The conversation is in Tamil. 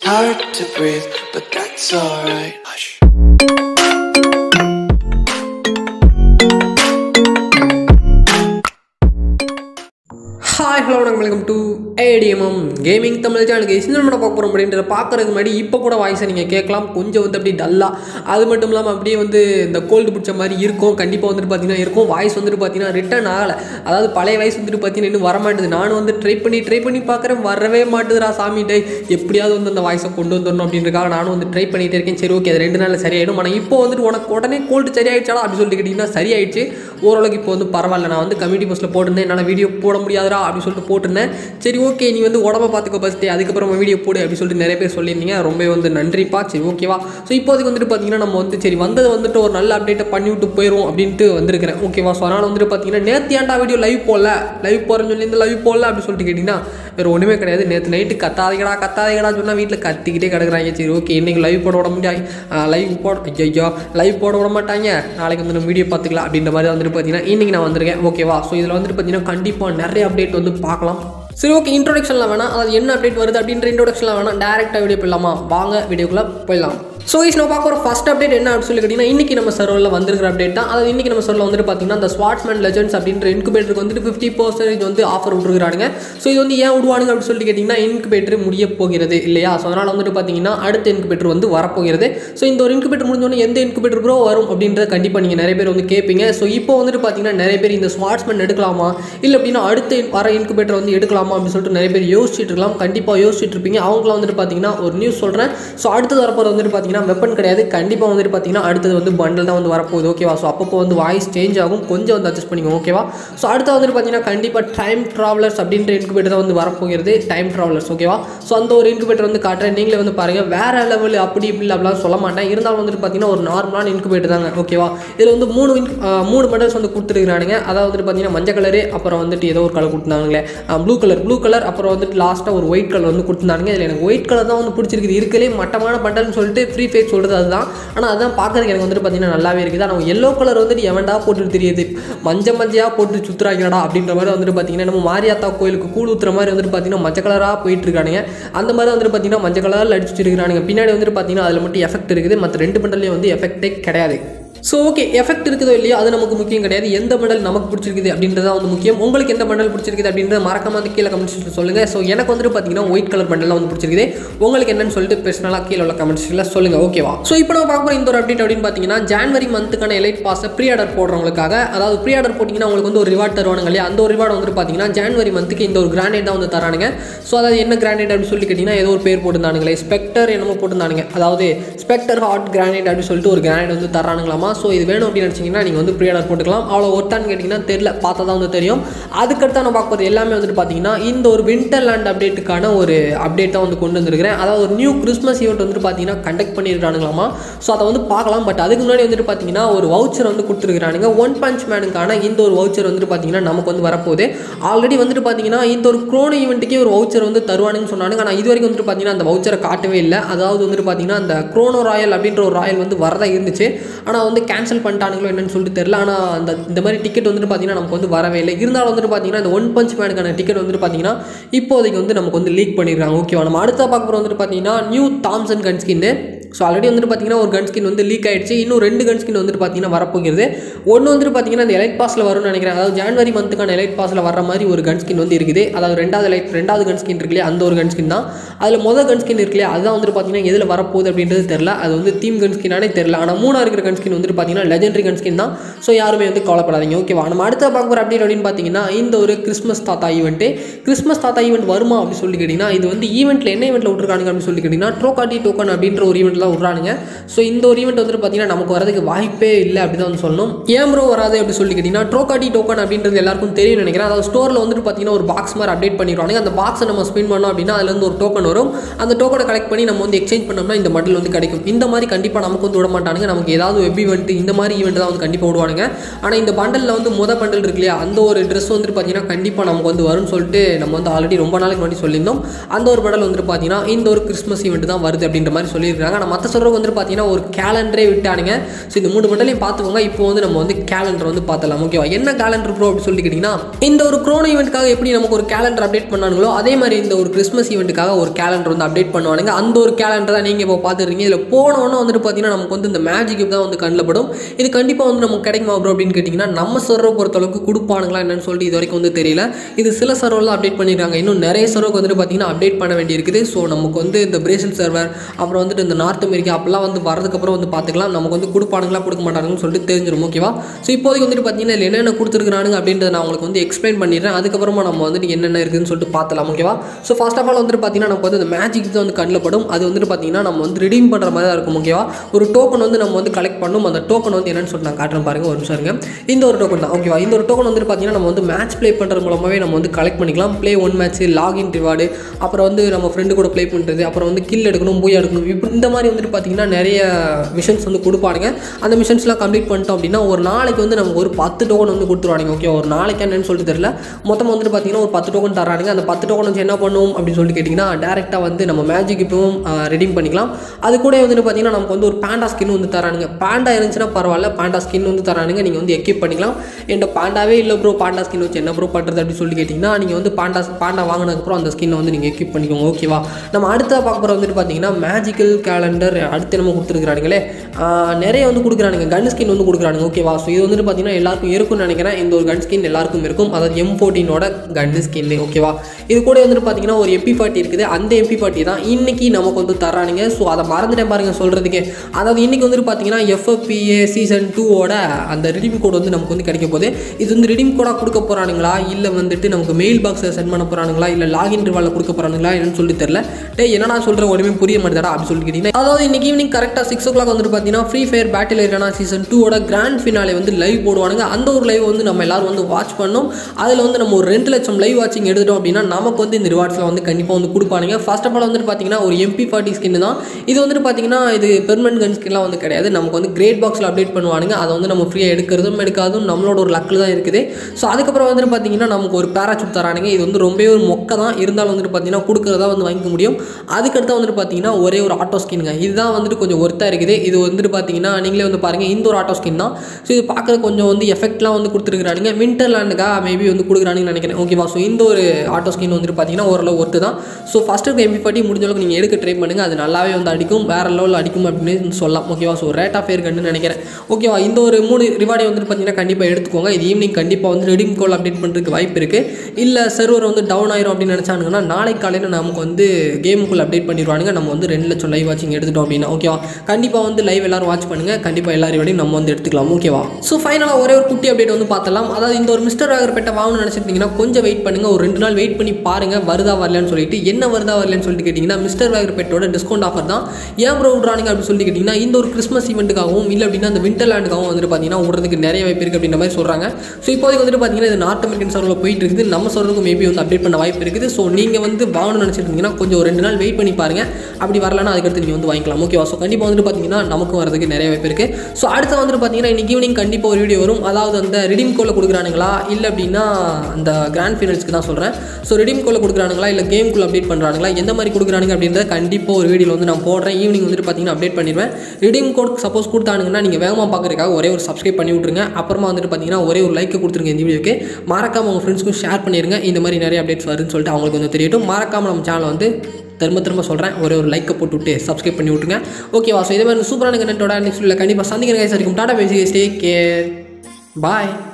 Hard to breathe, but that's alright. Hush. Hi hello வணக்கம் welcome to ATMM gaming Tamil சேனலுக்கு சின்ன நம்ம பார்க்க போகிறோம் அப்படின்றத பார்க்குறதுக்கு முன்னாடி இப்போ கூட வாய்ஸை நீங்கள் கேட்கலாம் கொஞ்சம் வந்து அப்படி டல்லாக அது மட்டும் இல்லாமல் அப்படியே வந்து இந்த கோல்டு பிடிச்ச மாதிரி இருக்கும் கண்டிப்பாக வந்துட்டு பார்த்தீங்கன்னா இருக்கும் வாய்ஸ் வந்துட்டு பார்த்தீங்கன்னா ரிட்டர்ன் ஆகலை அதாவது பழைய வாய்ஸ் வந்துட்டு பார்த்தீங்கன்னா இன்னும் வர மாட்டுது நானும் வந்து ட்ரை பண்ணி ட்ரை பண்ணி பார்க்குறேன் வரவே மாட்டுதுடா சாமி டே எப்படியாவது வந்து அந்த வாய்ஸை கொண்டு வந்துடணும் அப்படின்றக்காக நானும் வந்து ட்ரை பண்ணிகிட்டே இருக்கேன் சரி ஓகே அது ரெண்டு நாளில் சரியாயிடும் ஆனால் இப்போ வந்துட்டு உனக்கு உடனே கோல்டு சரியாயிடுச்சாடா அப்படி சொல்லிட்டு கேட்டிங்கன்னா சரியாயிடுச்சு ஓரளவுக்கு இப்போ வந்து பரவாயில்ல நான் வந்து கம்யூனிட்டி போஸ்ட்டில் போட்டிருந்தேன் என்னால் வீடியோ போட முடியாதுடா அப்படின்னு சொல்லிட்டு போட்டிருந்தேன் சரி ஓகே நீ வந்து உடம்ப பார்த்துக்கோ ஃபஸ்ட்டு அதுக்கப்புறம் வீடியோ போடு அப்படின்னு சொல்லிட்டு நிறைய பேர் சொல்லியிருந்தீங்க ரொம்ப வந்து நன்றிப்பா சரி ஓகேவா ஸோ இப்போதைக்கு வந்துட்டு பார்த்தீங்கன்னா நம்ம வந்து சரி வந்தது வந்துட்டு ஒரு நல்ல அப்டேட்டை பண்ணி விட்டு போயிடும் அப்படின்ட்டு வந்திருக்கிறேன் ஓகேவா ஸோ அதனால் வந்துட்டு பார்த்தீங்கன்னா நேற்று ஏன்டா வீடியோ லைவ் போடல லைவ் போகிறேன்னு சொல்லி இந்த லைவ் போடல அப்படின்னு சொல்லிட்டு கேட்டிங்கன்னா வேறு ஒன்றுமே கிடையாது நேற்று நைட்டு கத்தாதீங்கடா கத்தாதீங்கடா சொன்னால் வீட்டில் கத்திக்கிட்டே கிடக்குறாங்க சரி ஓகே இன்றைக்கி லைவ் போட விட முடியாது லைவ் போட ஐயோ லைவ் போட விட மாட்டாங்க நாளைக்கு வந்து நம்ம வீடியோ பார்த்துக்கலாம் அப்படின்ற மாதிரி வந்துட்டு பார்த்தீங்கன்னா இன்றைக்கி நான் வந்திருக்கேன் ஓகேவா ஸோ இதில் வந்துட்டு பார்த்தீங்கன்னா கண்டிப்பாக நிறைய அப்டேட் வந்து பார்க்கலாம் சரி ஓகே இன்ட்ரோடக்ஷனில் வேணாம் அதாவது என்ன அப்டேட் வருது அப்படின்ற இன்ட்ரோடக்ஷனில் வேணாம் டேரெக்டாக வீடியோ போயிடலாமா வாங்க வீடியோக்குள்ளே போயிடலாம் ஸோ இஸ் நம்ம பார்க்க ஒரு ஃபஸ்ட் அப்டேட் என்ன அப்படின்னு சொல்லி கேட்டிங்கன்னா இன்றைக்கி நம்ம சர்வரில் வந்திருக்கிற அப்டேட் தான் அதாவது இன்றைக்கி நம்ம சர்வரில் வந்துட்டு பார்த்தீங்கன்னா அந்த ஸ்வாட்ஸ்மேன் லெஜெண்ட்ஸ் அப்படின்ற இன்குபேட்டருக்கு வந்துட்டு ஃபிஃப்டி பர்சன்டேஜ் வந்து ஆஃபர் விட்டுருக்காங்க ஸோ இது வந்து ஏன் விடுவானுங்க அப்படின்னு சொல்லிட்டு கேட்டிங்கன்னா இன்குபேட்டர் முடிய போகிறது இல்லையா ஸோ அதனால் வந்துட்டு பார்த்தீங்கன்னா அடுத்த இன்குபேட்டர் வந்து வரப்போகிறது ஸோ இந்த ஒரு இன்குபேட்டர் முடிஞ்சோடனே எந்த இன்குபேட்டர் ப்ரோ வரும் அப்படின்றத கண்டிப்பாக நீங்கள் நிறைய பேர் வந்து கேட்பீங்க ஸோ இப்போ வந்துட்டு பார்த்தீங்கன்னா நிறைய பேர் இந்த ஸ்வாட்ஸ்மேன் எடுக்கலாமா இல்லை அப்படின்னா அடுத்த வர இன்குபேட்டர் வந்து எடுக்கலாமா அப்படின்னு சொல்லிட்டு நிறைய பேர் யோசிச்சுட்டு இருக்கலாம் கண்டிப்பாக யோசிச்சுட்டு இருப்பீங்க அவங்களாம் வந்துட்டு பார்த்தீங்கன்னா ஒரு நியூஸ் சொல்கிறேன் ஸோ அடுத்தது வரப்போகிறது வந்துட்டு பார்த்தீங்கன்னா வெப்பன் கிடையாது கண்டிப்பாக வந்துட்டு பார்த்தீங்கன்னா அடுத்தது வந்து பண்டல் தான் வந்து வரப்போகுது ஓகேவா ஸோ அப்பப்போ வந்து வாய்ஸ் சேஞ்ச் ஆகும் கொஞ்சம் வந்து அட்ஜஸ்ட் பண்ணிக்கோங்க ஓகேவா ஸோ அடுத்து வந்துட்டு பார்த்தீங்கன்னா கண்டிப்பாக டைம் ட்ராவலர்ஸ் அப்படின்ற இன்குபேட்டர் தான் வந்து வரப்போகிறது டைம் ட்ராவலர்ஸ் ஓகேவா ஸோ அந்த ஒரு இன்குபேட்டர் வந்து காட்டுறேன் நீங்களே வந்து பாருங்கள் வேறு லெவல் அப்படி இப்படி அப்படிலாம் சொல்ல மாட்டேன் இருந்தாலும் வந்துட்டு பார்த்தீங்கன்னா ஒரு நார்மலான இன்குபேட்டர் தாங்க ஓகேவா இதில் வந்து மூணு இன்க் மூணு மெடல்ஸ் வந்து கொடுத்துருக்கானுங்க அதாவது வந்துட்டு பார்த்தீங்கன்னா மஞ்சள் கலரு அப்புறம் வந்துட்டு ஏதோ ஒரு கலர் கொடுத்துருந்தாங்களே ப்ளூ கலர் ப்ளூ கலர் அப்புறம் வந்துட்டு லாஸ்ட்டாக ஒரு ஒயிட் கலர் வந்து கொடுத்துருந்தாங்க இதில் எனக்கு ஒயிட் கலர் தான் வந்து பிடிச்சிருக்குது இருக்கலே மட்டமான பண்டல்னு சொல்லிட்டு ஃப்ரீ ஃபேஸ் சொல்கிறது அதுதான் ஆனால் அதான் பார்க்கறதுக்கு எனக்கு வந்துட்டு பார்த்தீங்கன்னா நல்லாவே இருக்குது ஆனால் எல்லோ கலர் வந்துட்டு எவன்டா போட்டுட்டு தெரியுது மஞ்ச மஞ்சையாக போட்டு சுற்றுறாங்கடா அப்படின்ற மாதிரி வந்துட்டு பார்த்தீங்கன்னா நம்ம மாரியாத்தா கோயிலுக்கு கூழ் ஊற்றுற மாதிரி வந்துட்டு பார்த்தீங்கன்னா மஞ்சள் கலராக போயிட்டு இருக்கானுங்க அந்த மாதிரி வந்துட்டு பார்த்தீங்கன்னா மஞ்சள் கலரில் அடிச்சுட்டு இருக்கிறானுங்க பின்னாடி வந்துட்டு பார்த்தீங்கன்னா அதில் மட்டும் எஃபெக்ட் இருக்குது மற்ற ரெண்டு பண்டல்லையும் வந்து எஃபெக்டே கிடையாது ஸோ ஓகே எஃபெக்ட் இருக்குதோ இல்லையோ அது நமக்கு முக்கியம் கிடையாது எந்த மெடல் நமக்கு பிடிச்சிருக்குது அப்படின்றத வந்து முக்கியம் உங்களுக்கு எந்த மெடல் பிடிச்சிருக்குது அப்படின்றத மறக்காம வந்து கீழே கமெண்ட் சொல்லுங்கள் ஸோ எனக்கு வந்துட்டு பார்த்தீங்கன்னா ஒயிட் கலர் மெடல்லாம் வந்து பிடிச்சிருக்குது உங்களுக்கு என்னன்னு சொல்லிட்டு பர்சனலாக கீழே உள்ள கமெண்ட்ஸில் சொல்லுங்கள் ஓகேவா ஸோ இப்போ நம்ம பார்க்க போகிற இந்த ஒரு அப்டேட் அப்படின்னு பார்த்தீங்கன்னா ஜான்வரி மந்த்துக்கான எலைட் பாஸை ப்ரீ ஆர்டர் போடுறவங்களுக்காக அதாவது ப்ரீ ஆர்டர் போட்டிங்கன்னா உங்களுக்கு வந்து ஒரு ரிவார்ட் தருவானுங்க இல்லையா அந்த ஒரு ரிவார்டு வந்துட்டு பார்த்தீங்கன்னா ஜான்வரி மந்த்துக்கு இந்த ஒரு கிரானைட் தான் வந்து தரானுங்க ஸோ அதாவது என்ன கிரானைட் அப்படின்னு சொல்லி கேட்டிங்கன்னா ஏதோ ஒரு பேர் போட்டிருந்தானுங்களே ஸ்பெக்டர் என்னமோ போட்டிருந்தானுங்க அதாவது ஸ்பெக்டர் ஹாட் கிரானைட் அப்படின்னு சொல்லிட்டு ஒரு கிரானைட் வந்து தரானுங்களாமா ஸோ இது வேணும் அப்படின்னு நினச்சிங்கன்னா நீங்கள் வந்து ப்ரீ ஆர்டர் போட்டுக்கலாம் அவ்வளோ ஒர்த்தான்னு கேட்டிங்கன்னா தெரியல பார்த்தா தான் வந்து தெரியும் அதுக்கடுத்து நான் பார்க்க போகிறது எல்லாமே வந்துட்டு பார்த்தீங்கன்னா இந்த ஒரு வின்டர் லேண்ட் அப்டேட்டுக்கான ஒரு அப்டேட் தான் வந்து கொண்டு வந்திருக்கிறேன் அதாவது ஒரு நியூ கிறிஸ்மஸ் ஈவெண்ட் வந்துட்டு பார்த்தீங்கன்னா கண்டக்ட் பண்ணியிருக்கானுங்களாமா ஸோ அதை வந்து பார்க்கலாம் பட் அதுக்கு முன்னாடி வந்துட்டு பார்த்தீங்கன்னா ஒரு வவுச்சர் வந்து கொடுத்துருக்கானுங்க ஒன் பஞ்ச் மேனுக்கான இந்த ஒரு வவுச்சர் வந்துட்டு பார்த்தீங்கன்னா நமக்கு வந்து வரப்போகுது ஆல்ரெடி வந்துட்டு பார்த்தீங்கன்னா இந்த ஒரு க்ரோனோ ஈவெண்ட்டுக்கே ஒரு வவுச்சர் வந்து தருவானுன்னு சொன்னானுங்க ஆனால் இது வரைக்கும் வந்துட்டு பார்த்தீங்கன்னா அந்த வவுச்சரை காட்டவே இல்லை அதாவது வந்துட்டு பார்த்தீங்கன்னா அந்த க்ரோனோ ராயல் அப்படின்ற ஒரு ராயல் வந்து வரதா இருந்துச்சு ஆனால் வந்து கேன்சல் பண்ணிட்டானுங்களோ என்னன்னு சொல்லிட்டு தெரில ஆனால் அந்த இந்த மாதிரி டிக்கெட் வந்துட்டு பார்த்தீங்கன்னா நமக்கு வந்து வரவே இல்லை இருந்தாலும் வந்துட்டு பார்த்தீங்கன்னா இந்த ஒன் பஞ்ச் மேனுக்கான டிக்கெட் வந்துட்டு பார்த்தீங்கன்னா இப்போதைக்கு வந்து நமக்கு வந்து லீக் பண்ணிடுறாங்க ஓகேவா நம்ம அடுத்த பார்க்க போகிற வந்துட்டு பார்த்தீங்கன்னா நியூ தாம்சன் கன் ஸ்கின்னு ஸோ ஆல்ரெடி வந்துட்டு பார்த்தீங்கன்னா ஒரு கன் ஸ்கின் வந்து லீக் ஆயிடுச்சு இன்னும் ரெண்டு கன் ஸ்கின் வந்துட்டு பார்த்தீங்கன்னா வரப்போகிறது ஒன்று வந்துட்டு பார்த்தீங்கன்னா இந்த எலைட் பாஸில் வரும்னு நினைக்கிறேன் அதாவது ஜான்வரி மந்த்துக்கான எலைட் பாஸில் வர மாதிரி ஒரு கன் ஸ்கின் வந்து இருக்குது அதாவது ரெண்டாவது லைட் ரெண்டாவது கன் ஸ்கின் இருக்கு இல்லையா அந்த ஒரு கன் ஸ்கின் தான் அதில் மொதல் கன் ஸ்கின் இருக்கு இல்லையா அதுதான் வந்துட்டு பார்த்தீங்கன்னா எதில் வரப்போகுது அப்படின்றது தெரில அது வந்து தீம் கன் ஸ்கின்னானே தெரில ஆனால் மூணா இருக்கிற கன் ஸ்கின் வந்துட்டு பார்த்தீங்கன்னா லெஜெண்டரி கன் ஸ்கின் தான் ஸோ யாருமே வந்து கவலைப்படாதீங்க ஓகேவா நம்ம அடுத்த பார்க்க போகிற அப்டேட் அப்படின்னு பார்த்தீங்கன்னா இந்த ஒரு கிறிஸ்மஸ் தாத்தா ஈவெண்ட்டு கிறிஸ்மஸ் தாத்தா ஈவெண்ட் வருமா அப்படின்னு சொல்லி கேட்டிங்கன்னா இது வந்து ஈவெண்ட்டில் என்ன ஈவெண்ட்டில் விட்ருக்கானுங்க அப்படின்னு சொல்லி கேட்டிங்கன்னா ட்ரோகாட்டி டோக்கன் அப்படின்ற ஒரு ஈவெண்ட்டில் தான் விட்றானுங்க ஸோ இந்த ஒரு ஈவெண்ட் வந்துட்டு பார்த்தீங்கன்னா நமக்கு வரதுக்கு வாய்ப்பே இல்லை அப்படி தான் வந்து சொல்லணும் ஏன் ப்ரோ வராது அப்படி சொல்லி கேட்டிங்கன்னா ட்ரோகாட்டி டோக்கன் அப்படின்றது எல்லாருக்கும் தெரியும் நினைக்கிறேன் அதாவது ஸ்டோரில் வந்துட்டு பார்த்தீங்கன்னா ஒரு பாக்ஸ் மாதிரி அப்டேட் பண்ணிடுவாங்க அந்த பாக்ஸை நம்ம ஸ்பின் பண்ணோம் அப்படின்னா அதுலேருந்து ஒரு டோக்கன் வரும் அந்த டோக்கனை கலெக்ட் பண்ணி நம்ம வந்து எக்ஸ்சேஞ்ச் பண்ணோம்னா இந்த மடல் வந்து கிடைக்கும் இந்த மாதிரி கண்டிப்பாக நமக்கு வந்து விட மாட்டானுங்க நமக்கு ஏதாவது வெப் ஈவெண்ட் இந்த மாதிரி ஈவெண்ட் தான் வந்து கண்டிப்பாக விடுவானுங்க ஆனால் இந்த பண்டலில் வந்து முத பண்டல் இருக்கு இல்லையா அந்த ஒரு ட்ரெஸ் வந்துட்டு பார்த்தீங்கன்னா கண்டிப்பாக நமக்கு வந்து வரும்னு சொல்லிட்டு நம்ம வந்து ஆல்ரெடி ரொம்ப நாளைக்கு முன்னாடி சொல்லியிருந்தோம் அந்த ஒரு பண்டல் வந்துட்டு பார்த்தீங்கன்னா இந்த ஒரு கிறிஸ்மஸ் ஈவெண்ட் தான் வருது அப்படின்ற மாதிரி சொல்லியிருக்காங்க ஆனால் மற்ற சர்வருக்கு வந்துட்டு பார்த்தீங்கன்னா ஒரு கேலண்டரே விட்டானுங்க ஸோ இந்த மூணு பட்டலையும் பார்த்துக்கோங்க இப்போ வந்து நம்ம வந்து கேலண்டர் வந்து பார்த்தலாம் ஓகேவா என்ன கேலண்டர் ப்ரோ அப்படின்னு சொல்லிட்டு கேட்டிங்கன்னா இந்த ஒரு க்ரோனோ ஈவெண்ட்டுக்காக எப்படி நமக்கு ஒரு கேலண்டர் அப்டேட் பண்ணானுங்களோ அதே மாதிரி இந்த ஒரு கிறிஸ்மஸ் ஈவெண்ட்டுக்காக ஒரு கேலண்டர் வந்து அப்டேட் பண்ணுவானுங்க அந்த ஒரு கேலண்டர் தான் நீங்கள் இப்போ பார்த்துருக்கீங்க இதில் போனோன்னு வந்துட்டு பார்த்தீங்கன்னா நமக்கு வந்து இந்த மேஜிக் தான் வந்து கண்ணில் படும் இது கண்டிப்பாக வந்து நமக்கு கிடைக்குமா ப்ரோ அப்படின்னு கேட்டிங்கன்னா நம்ம சர்வர் பொறுத்தளவுக்கு கொடுப்பானுங்களா என்னன்னு சொல்லிட்டு இது வரைக்கும் வந்து தெரியல இது சில சர்வரில் அப்டேட் பண்ணியிருக்காங்க இன்னும் நிறைய சர்வருக்கு வந்துட்டு பார்த்தீங்கன்னா அப்டேட் பண்ண வேண்டியிருக்குது ஸோ நமக்கு வந்து இந்த பிரேசில் சர்வர் அப்புறம் வந்துட்டு இந்த நார்த் அமெரிக்கா அப்பெல்லாம் வந்து வரதுக்கப்புறம் வந்து பார்த்துக்கலாம் நமக்கு வந்து கொடுப்பானுங்களா கொடுக்க மாட்டாங்கன்னு சொல்லிட்டு தெரிஞ்சிடும் ஓகேவா ஸோ இப்போதைக்கு வந்துட்டு பார்த்தீங்கன்னா இதில் என்னென்ன கொடுத்துருக்கானுங்க அப்படின்றத நான் உங்களுக்கு வந்து எக்ஸ்பிளைன் பண்ணிடுறேன் அதுக்கப்புறமா நம்ம வந்துட்டு என்னென்ன இருக்குதுன்னு சொல்லிட்டு பார்த்தலாம் ஓகேவா ஸோ ஃபர்ஸ்ட் ஆஃப் ஆல் வந்துட்டு பார்த்தீங்கன்னா நமக்கு வந்து இந்த மேஜிக் தான் வந்து கண்ணில் படும் அது வந்துட்டு பார்த்தீங்கன்னா நம்ம வந்து ரிடீம் பண்ணுற மாதிரி தான் இருக்கும் ஓகேவா ஒரு டோக்கன் வந்து நம்ம வந்து கலெக்ட் பண்ணும் அந்த டோக்கன் வந்து என்னன்னு சொல்லிட்டு நான் காட்டுறேன் பாருங்க ஒரு நிமிஷம் இருங்க இந்த ஒரு டோக்கன் தான் ஓகேவா இந்த ஒரு டோக்கன் வந்துட்டு பார்த்தீங்கன்னா நம்ம வந்து மேட்ச் ப்ளே பண்ணுறது மூலமாகவே நம்ம வந்து கலெக்ட் பண்ணிக்கலாம் play one match login reward அப்புறம் வந்து நம்ம ஃப்ரெண்டு கூட ப்ளே பண்ணுறது அப்புறம் வந்து கில் எடுக்கணும் பூயா எடுக்கணும் இப்படி இந்த மாதிரி வந்துட்டு பார்த்தீங்கன்னா நிறைய மிஷன்ஸ் வந்து கொடுப்பானுங்க அந்த மிஷன்ஸ்லாம் கம்ப்ளீட் பண்ணிட்டோம் அப்படின்னா ஒரு நாளைக்கு வந்து நமக்கு ஒரு பத்து டோக்கன் வந்து கொடுத்துருவானுங்க ஓகே ஒரு நாளைக்கு என்னன்னு சொல்லிட்டு தெரியல மொத்தமாக வந்துட்டு பார்த்தீங்கன்னா ஒரு பத்து டோக்கன் தரானுங்க அந்த பத்து டோக்கன் வச்சு என்ன பண்ணுவோம் அப்படின்னு சொல்லிட்டு கேட்டிங்கன்னா டேரெக்டாக வந்து நம்ம மேஜிக் இப்பவும் ரெடீம் பண்ணிக்கலாம் அது கூட வந்துட்டு பார்த்தீங்கன்னா நமக்கு வந்து ஒரு பேண்டா ஸ்கின் வந்து தரானுங்க பேண்டா இருந்துச்சுன்னா பரவாயில்ல பேண்டா ஸ்கின் வந்து தரானுங்க நீங்கள் வந்து எக்யூப் பண்ணிக்கலாம் என்கிட்ட பாண்டாவே இல்லை ப்ரோ பாண்டா ஸ்கின் வச்சு என்ன ப்ரோ பண்ணுறது அப்படின்னு சொல்லி கேட்டிங்கன்னா நீங்கள் வந்து பாண்டா பாண்டா வாங்கினதுக்கப்புறம் அந்த ஸ்கின்னை வந்து நீங்கள் எக்யூப் பண்ணிக்கோங்க ஓகேவா நம்ம அடுத்த பார்க்க போகிற வந்துட்டு பார்த்தீங்கன்னா மேஜிக்கல் கேலண்டர் அடுத்து நம்ம கொடுத்துருக்குறானுங்களே ஆஹ் நிறைய வந்து கொடுக்குறானுங்க கன் ஸ்கின் வந்து கொடுக்குறானுங்க ஓகேவா ஸோ இது வந்துட்டு பார்த்தீங்கன்னா எல்லாருக்கும் இருக்கும்னு நினைக்கிறேன் இந்த ஒரு கன் ஸ்கின் எல்லாருக்கும் இருக்கும் அதாவது எம் ஃபோர்டீனோட கன் ஸ்கின் ஓகேவா இது கூட வந்துட்டு பார்த்தீங்கன்னா ஒரு எம்பி பார்ட்டி இருக்குது அந்த எம்பி பார்ட்டி தான் இன்னைக்கு நமக்கு வந்து தரானுங்க ஸோ அதை மறந்துட்டேன் பாருங்க சொல்கிறதுக்கு அதாவது இன்னைக்கு வந்துட்டு பார்த்தீங்கன்னா எஃப்எஃபிஏ சீசன் டூவோட அந்த ரிடீம் கோட் வந்து நமக்கு வந்து கிடைக்க போகுது இது வந்து ரிடீம் கோடாக கொடுக்க போகிறானுங்களா இல்லை வந்துட்டு நமக்கு மெயில் பாக்ஸை சென்ட் பண்ண போகிறானுங்களா இல்லை லாகின் ரிவாலில் கொடுக்க போகிறானுங்களா என்னன்னு சொல்லி தெரியல டே என்னடா சொல்கிற ஒன்றுமே புரிய மாட்டேதா அப்படின்னு சொல்லி கேட்டிங்கன்னா அதாவது இன்னைக்கு ஈவினிங் கரெக்டாக சிக்ஸ் ஓ கிளாக் வந்துட்டு பார்த்தீங்கன்னா ஃப்ரீ ஃபயர் பேட்டில் இருக்கனா சீசன் டூவோட கிராண்ட் ஃபினாலே வந்து லைவ் போடுவானுங்க அந்த ஒரு லைவ் வந்து நம்ம எல்லாரும் வந்து வாட்ச் பண்ணோம் அதில் வந்து நம்ம ஒரு ரெண்டு லட்சம் லைவ் வாட்சிங் எடுத்துட்டோம் அப்படின்னா நமக்கு வந்து இந்த ரிவார்ட்ஸ்லாம் வந்து கண்டிப்பாக வந்து கொடுப்பானுங்க ஃபர்ஸ்ட் ஆஃப் ஆல் வந்துட்டு பார்த்தீங்கன்னா ஒரு எம்பி ஃபார்ட்டி ஸ்கின் தான் இது வந்துட்டு பார்த்தீங்கன்னா இது பெர்மனன்ட் கன் ஸ்கின்லாம் வந்து கிடையாது நமக்கு வந்து கிரேட் பாக்ஸில் அப்டேட் பண்ணுவானுங்க அதை வந்து நம்ம ஃப்ரீயாக எடுக்கிறதும் எடுக்காதும் நம்மளோட ஒரு லக்கில் தான் இருக்குது ஸோ அதுக்கப்புறம் வந்துட்டு பார்த்தீங்கன்னா நமக்கு ஒரு பேராசூட் தரானுங்க இது வந்து ரொம்பவே ஒரு மொக்க தான் இருந்தாலும் வந்துட்டு பார்த்தீங்கன்னா கொடுக்குறதா வந்து வாங்கிக்க முடியும் அதுக்கடுத்து வந்துட்டு பார்த்தீங்கன்னா ஒரே ஒரு ஆட்டோ ஸ்கின்ங்க இதுதான் வந்துட்டு கொஞ்சம் ஒர்த்தாக இருக்குது இது வந்துட்டு பார்த்தீங்கன்னா நீங்களே வந்து பாருங்கள் இந்த ஒரு ஆட்டோ ஸ்கின் தான் ஸோ இது பார்க்குறது கொஞ்சம் வந்து எஃபெக்ட்லாம் வந்து கொடுத்துருக்குறானுங்க விண்டர்லேண்டுக்காக மேபி வந்து கொடுக்குறானுங்கன்னு நினைக்கிறேன் ஓகேவா ஸோ இந்த ஒரு ஆட்டோ ஸ்கின் வந்துட்டு பார்த்தீங்கன்னா ஓரளவு ஒர்த்து தான் ஸோ ஃபஸ்ட்டு இருக்க எம்பி பாட்டி முடிஞ்ச அளவுக்கு நீங்கள் எடுக்க ட்ரை பண்ணுங்கள் அது நல்லாவே வந்து அடிக்கும் வேறு லெவலில் அடிக்கும் அப்படின்னு சொல்லலாம் ஓகேவா ஸோ ரேட் ஆஃப் ஃபேர் கன்னு நினைக்கிறேன் ஓகேவா இந்த ஒரு மூணு ரிவார்டை வந்துட்டு பார்த்தீங்கன்னா கண்டிப்பாக எடுத்துக்கோங்க இது ஈவினிங் கண்டிப்பாக வந்து ரெடீம் கோல் அப்டேட் பண்ணுறதுக்கு வாய்ப்பு இருக்குது இல்லை சர்வர் வந்து டவுன் ஆயிரும் அப்படின்னு நினச்சானுங்கன்னா நாளைக்கு காலையில் நமக்கு வந்து கேமுக்குள்ள அப்டேட் பண்ணிடுவானுங்க நம்ம வந்து ரெண்டு லட்சம் லைவ் வாட்சிங் எடுத்துட்டோம் அப்படின்னா ஓகேவா கண்டிப்பாக வந்து லைவ் எல்லாரும் வாட்ச் பண்ணுங்கள் கண்டிப்பாக எல்லாரையும் நம்ம வந்து எடுத்துக்கலாம் ஓகேவா ஸோ ஃபைனலாக ஒரே ஒரு குட்டி அப்டேட் வந்து பார்த்தலாம் அதாவது இந்த ஒரு மிஸ்டர் ராகர் பெட்டை வாங்கணும்னு நினச்சிருந்தீங்கன்னா கொஞ்சம் வெயிட் பண்ணுங்கள் ஒரு ரெண்டு நாள் வெயிட் பண்ணி பாருங்கள் வருதா வரலன்னு சொல்லிட்டு என்ன வருதா வரலன்னு சொல்லிட்டு கேட்டிங்கன்னா மிஸ்டர் ராகர் பெட்டோட டிஸ்கவுண்ட் ஆஃபர் தான் ஏன் ப்ரோ விட்றானுங்க அப்படின்னு சொல்லிட்டு கேட்டிங்கன்னா இந்த ஒரு கிறிஸ்மஸ் ஈவெண்ட்டுக்காகவும் இல்லை அப்படின்னா அந்த விண்டர்லேண்டுக்காகவும் வந்துட்டு பார்த்தீங்கன்னா விடுறதுக்கு நிறைய வாய்ப்பு இருக்குது அப்படின்ற மாதிரி சொல்கிறாங்க ஸோ இப்போதைக்கு வந்துட்டு பார்த்தீங்கன்னா இது நார்த் அமெரிக்கன் சர்வரில் போயிட்டு இருக்குது நம்ம சர்வருக்கு மேபி வந்து அப்டேட் பண்ண வாய்ப்பு இருக்குது ஸோ நீங்கள் வந்து வாங்கணும்னு நினச்சிருந்தீங்கன்னா கொஞ்சம் ஒரு ரெண்டு நாள் வெயிட் பண்ணி பாருங்கள் அப்படி வரலன்னா அதுக்கடுத்து நீங்கள் வந்து வாங்கிக்கலாம் ஓகேவா ஸோ கண்டிப்பாக வந்துட்டு பார்த்தீங்கன்னா நமக்கும் வரதுக்கு நிறைய வாய்ப்பு இருக்குது ஸோ அடுத்து வந்துட்டு பார்த்தீங்கன்னா இன்னைக்கு ஈவினிங் கண்டிப்பாக ஒரு வீடியோ வரும் அதாவது அந்த ரிடீம் கோலில் கொடுக்குறானுங்களா இல்லை அப்படின்னா அந்த கிராண்ட் ஃபினல்ஸ்க்கு தான் சொல்கிறேன் ஸோ ரிடீம் கோலில் கொடுக்குறானுங்களா இல்லை கேம்குள்ள அப்டேட் பண்ணுறானுங்களா எந்த மாதிரி கொடுக்குறானுங்க அப்படின்றத கண்டிப்பாக ஒரு வீடியோவில் வந்து நான் போடுறேன் ஈவினிங் வந்துட்டு பார்த்தீங்கன்னா அப்டேட் பண்ணிடுவேன் ரிடீம் கோட் சப்போஸ் கொடுத்தானுங்கன்னா நீங்கள் வேகமாக பார்க்குறதுக்காக ஒரே ஒரு சப்ஸ்கிரைப் பண்ணி விட்ருங்க அப்புறமா வந்துட்டு பார்த்தீங்கன்னா ஒரே ஒரு லைக் கொடுத்துருங்க இந்த வீடியோக்கு மறக்காம உங்கள் ஃப்ரெண்ட்ஸ்க்கும் ஷேர் பண்ணிடுங்க இந்த மாதிரி நிறைய அப்டேட்ஸ் வருதுன்னு சொல்லிட்டு அவங்களுக்கு கொஞ்சம் தெரியட்டும் மறக்காம நம்ம சேனலை வந்து திரும்ப திரும்ப சொல்கிறேன் ஒரே ஒரு லைக்கை போட்டு விட்டு சப்ஸ்கிரைப் பண்ணி விட்டுருங்க ஓகேவா ஸோ இதே மாதிரி சூப்பரான கண்டென்ட்டோட நெக்ஸ்ட் கண்டிப்பாக சந்திக்கிறேன் guys. வரைக்கும் டாடா பேசி ஸ்டே கேர் பாய்